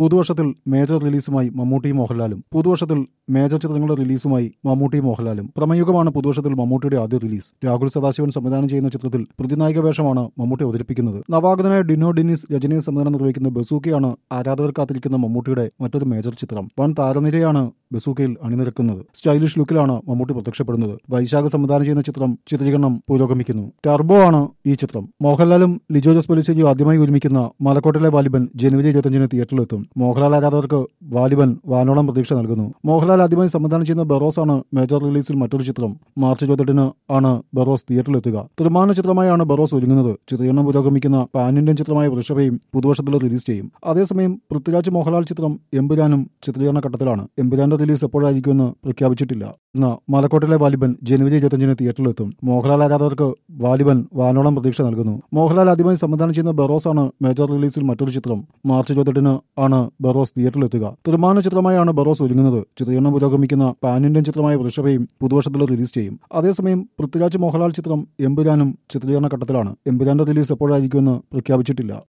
പുതുവർഷത്തിൽ major റിലീസുമായി മമ്മൂട്ടിയും മോഹൻലാലും പുതുവർഷത്തിൽ major ചിത്രങ്ങളുടെ റിലീസുമായി മമ്മൂട്ടിയും മോഹൻലാലും പ്രമയുഗമാണ് പുതുവർഷത്തിൽ മമ്മൂട്ടിയുടെ ആദ്യ റിലീസ് രാഹുൽ സദാശിവൻ സംവിധാനം ചെയ്യുന്ന ചിത്രത്തിൽ പ്രതിനായക വേഷമാണ് മമ്മൂട്ടി അവതരിപ്പിക്കുന്നത് നവാഗതനായ ഡിനോ ഡിനിസ് രജനീസ് സംവിധാനം നിർവഹിക്കുന്ന ബസൂക്കയാണ് ആരാധകർ കാത്തിരിക്കുന്ന മമ്മൂട്ടിയുടെ മറ്റൊരു മേജർ ചിത്രം വൻ താരനിരയാണ് ബസൂക്കയിൽ അണിനിരക്കുന്നത് സ്റ്റൈലിഷ് ലുക്കിലാണ് മമ്മൂട്ടി പ്രത്യക്ഷപ്പെടുന്നത് വൈശാഖ സംവിധാനം ചെയ്യുന്ന ചിത്രം ചിത്രീകരണം പുരോഗമിക്കുന്നു ടർബോ ആണ് ഈ ചിത്രം മോഹൻലാലും ലിജോ ജോസ് പലിശ്ശേരിയും ആദ്യമായി ഒരുമിക്കുന്ന മലക്കോട്ടിലെ വാലിബൻ ജനുവരി ഇരുപത്തിയഞ്ചിന് തിയേറ്ററിലെത്തും മോഹൻലാൽ ആരാധകർക്ക് വാലിബൻ വാനോളം പ്രതീക്ഷ നൽകുന്നു മോഹൻലാൽ ആദ്യമായി സംവിധാനം ചെയ്യുന്ന ബെറോസ് ആണ് മേജർ റിലീസിൽ മറ്റൊരു ചിത്രം മാർച്ച് ഇരുപത്തെട്ടിന് ആണ് ബെറോസ് തിയേറ്ററിലെത്തുക ത്രിമാന ചിത്രമായാണ് ബെറോസ് ഒരുങ്ങുന്നത് ചിത്രീകരണം പുരോഗമിക്കുന്ന പാൻ ഇന്ത്യൻ ചിത്രമായ വൃഷഭയും പുതുവർഷത്തിൽ റിലീസ് ചെയ്യും അതേസമയം പൃഥ്വിരാജ് മോഹൻലാൽ ചിത്രം എമ്പുരാനും ചിത്രീകരണ ഘട്ടത്തിലാണ് എമ്പുരാന്റെ റിലീസ് എപ്പോഴായിരിക്കുമെന്ന് പ്രഖ്യാപിച്ചിട്ടില്ല ഇന്ന് മലക്കോട്ടിലെ വാലിബൻ ജനുവരി ഇരുപത്തിയഞ്ചിന് തിയേറ്ററിലെത്തും മോഹൻലാൽ ആരാധകർക്ക് വാലിബൻ വാനോളം പ്രതീക്ഷ നൽകുന്നു മോഹൻലാൽ ആദ്യമായി സംവിധാനം ചെയ്യുന്ന ബെറോസ് ആണ് മേജർ റിലീസിൽ മറ്റൊരു ചിത്രം മാർച്ച് ഇരുപത്തെട്ടിന് ആണ് ബെറോസ് തിയേറ്ററിലെത്തുക ത്രിമാന ചിത്രമായാണ് ബെറോസ് ഒരുങ്ങുന്നത് ചിത്രീകരണം പുരോഗമിക്കുന്ന പാൻ ഇന്ത്യൻ ചിത്രമായ വൃഷഭയും പുതുവർഷത്തിൽ റിലീസ് ചെയ്യും അതേസമയം പൃഥ്വിരാജ് മോഹൻലാൽ ചിത്രം എമ്പുരാനും ചിത്രീകരണ ഘട്ടത്തിലാണ് എമ്പുരാന്റെ റിലീസ് എപ്പോഴായിരിക്കുമെന്ന് പ്രഖ്യാപിച്ചിട്ടില്ല